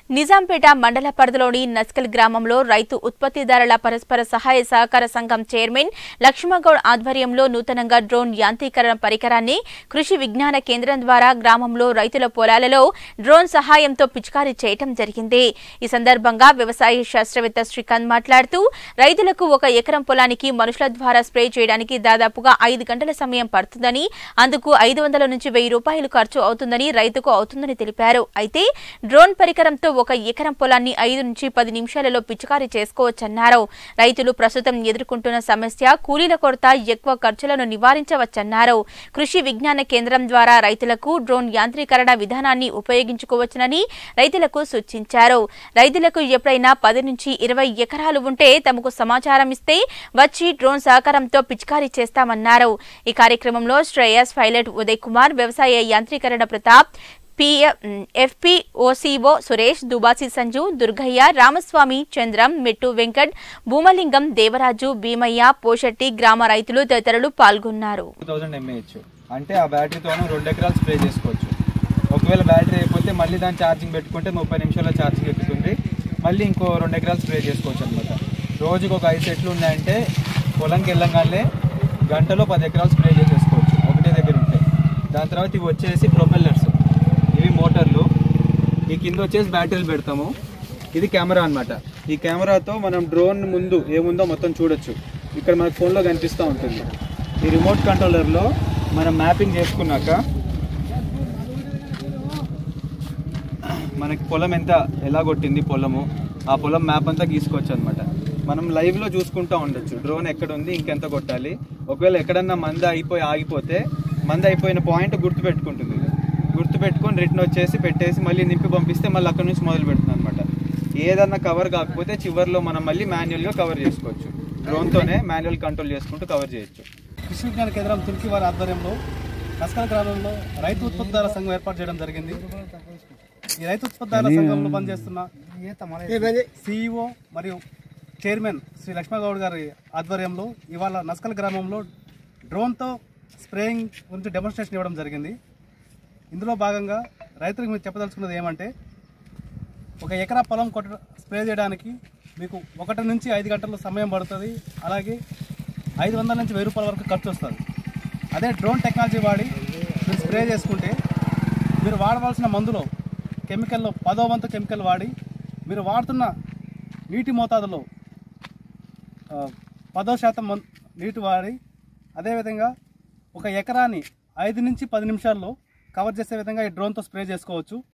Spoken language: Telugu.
నిజాంపేట మండల పరిధిలోని నస్కల్ గ్రామంలో రైతు ఉత్పత్తిదారుల పరస్పర సహాయ సహకార సంఘం చైర్మన్ లక్ష్మగౌడ్ ఆధ్వర్యంలో నూతనంగా డ్రోన్ యాంత్రీకరణ పరికరాన్ని కృషి విజ్ఞాన కేంద్రం ద్వారా గ్రామంలో రైతుల పొలాలలో డ్రోన్ సహాయంతో పిచికారీ చేయటం జరిగింది ఈ సందర్భంగా వ్యవసాయ శాస్త్రవేత్త శ్రీకాంత్ మాట్లాడుతూ రైతులకు ఒక ఎకరం పొలానికి మనుషుల ద్వారా స్ప్రే చేయడానికి దాదాపుగా ఐదు గంటల సమయం పడుతుందని అందుకు ఐదు వందల నుంచి వెయ్యి రూపాయలు ఖర్చు అవుతుందని రైతుకు అవుతుందని తెలిపారు అయితే డ్రోన్ పరికరంతో ఒక ఎకరం పొలాన్ని ఐదు నుంచి పది నిమిషాలలో పిచికారీ చేసుకోవచ్చన్నారు రైతులు ప్రస్తుతం ఎదుర్కొంటున్న సమస్య కూలీల కొరత ఎక్కువ ఖర్చులను నివారించవచ్చన్నారు కృషి విజ్ఞాన కేంద్రం ద్వారా రైతులకు డ్రోన్ యాంత్రీకరణ విధానాన్ని ఉపయోగించుకోవచ్చునని రైతులకు సూచించారు రైతులకు ఎప్పుడైనా పది నుంచి ఇరవై ఎకరాలు ఉంటే తమకు సమాచారం ఇస్తే వచ్చి డ్రోన్ సహకారంతో పిచికారీ చేస్తామన్నారు ఈ కార్యక్రమంలో శ్రేయస్ పైలట్ ఉదయ్ కుమార్ వ్యవసాయ యాంత్రీకరణ ప్రతాప్ ఎఫ్పి ఓసీఓ సురేష్ దుబాసి సంజు దుర్గయ్య రామస్వామి చంద్రం మెట్టు వెంకట్ భూమలింగం దేవరాజు భీమయ్య పోషెట్టి గ్రామ రైతులు తదితరులు పాల్గొన్నారు టూ థౌజండ్ ఎంఏహెచ్ అంటే ఆ బ్యాటరీతోనే రెండు ఎకరాలు స్ప్రే చేసుకోవచ్చు ఒకవేళ బ్యాటరీ అయిపోతే మళ్ళీ దాన్ని ఛార్జింగ్ పెట్టుకుంటే ముప్పై నిమిషాల్లో ఛార్జింగ్ ఎక్కుతుంది మళ్ళీ ఇంకో రెండు ఎకరాలు స్ప్రే చేసుకోవచ్చు అనమాట రోజుకి ఒక ఐదు సెట్లు ఉన్నాయంటే పొలంకి వెళ్ళంగానే గంటలో పది ఎకరాలు స్ప్రే చేసేసుకోవచ్చు ఒకటే దగ్గర ఉంటే దాని తర్వాత ఇవి వచ్చేసి ప్రొపెల్లర్స్ ఇవి మోటార్లు ఈ కింద వచ్చేసి బ్యాటరీలు పెడతాము ఇది కెమెరా అన్నమాట ఈ కెమెరాతో మనం డ్రోన్ ముందు ఏముందో మొత్తం చూడొచ్చు ఇక్కడ మనకు ఫోన్లో కనిపిస్తూ ఉంటుంది ఈ రిమోట్ కంట్రోలర్లో మనం మ్యాపింగ్ చేసుకున్నాక మనకి పొలం ఎంత ఎలా కొట్టింది పొలము ఆ పొలం మ్యాప్ అంతా గీసుకోవచ్చు అనమాట మనం లైవ్లో చూసుకుంటూ ఉండొచ్చు డ్రోన్ ఎక్కడ ఉంది ఇంకెంత కొట్టాలి ఒకవేళ ఎక్కడన్నా మంద అయిపోయి ఆగిపోతే మంద అయిపోయిన పాయింట్ గుర్తు పెట్టుకుంటుంది ఇది. గుర్తు పెట్టుకొని రిటర్న్ వచ్చేసి పెట్టేసి మళ్ళీ నింపి పంపిస్తే మళ్ళీ అక్కడ నుంచి మొదలు పెడుతుంది అనమాట ఏదన్నా కవర్ కాకపోతే చివర్లో మనం మళ్ళీ మాన్యువల్గా కవర్ చేసుకోవచ్చు డ్రోన్తోనే మాన్యువల్ కంట్రోల్ చేసుకుంటూ కవర్ చేయొచ్చు కృషి విజ్ఞాన కేంద్రం తుర్కి వారి ఆధ్వర్యంలో నస్కల్ గ్రామంలో రైతు ఉత్పత్తిదారుల సంఘం ఏర్పాటు చేయడం జరిగింది ఈ రైతు ఉత్పత్తిదారుల సంఘంలో పనిచేస్తున్న సిఇఓ మరియు చైర్మన్ శ్రీ లక్ష్మణగౌడ్ గారి ఆధ్వర్యంలో ఇవాళ నస్కల్ గ్రామంలో డ్రోన్తో స్ప్రేయింగ్ గురించి డెమోన్స్ట్రేషన్ ఇవ్వడం జరిగింది ఇందులో భాగంగా రైతులకు మీరు చెప్పదలుచుకున్నది ఏమంటే ఒక ఎకరా పొలం కొట్ట స్ప్రే చేయడానికి మీకు ఒకటి నుంచి ఐదు గంటల సమయం పడుతుంది అలాగే ఐదు వందల నుంచి వెయ్యి రూపాయల వరకు ఖర్చు వస్తుంది అదే డ్రోన్ టెక్నాలజీ వాడి మీరు స్ప్రే చేసుకుంటే మీరు వాడవలసిన మందులో కెమికల్లో పదో వంతు కెమికల్ వాడి మీరు వాడుతున్న నీటి మోతాదులో ఆ, పదో శాతం మన్ నీటి వాడి అదేవిధంగా ఒక ఎకరాన్ని ఐదు నుంచి పది నిమిషాల్లో కవర్ చేసే విధంగా ఈ డ్రోన్తో స్ప్రే చేసుకోవచ్చు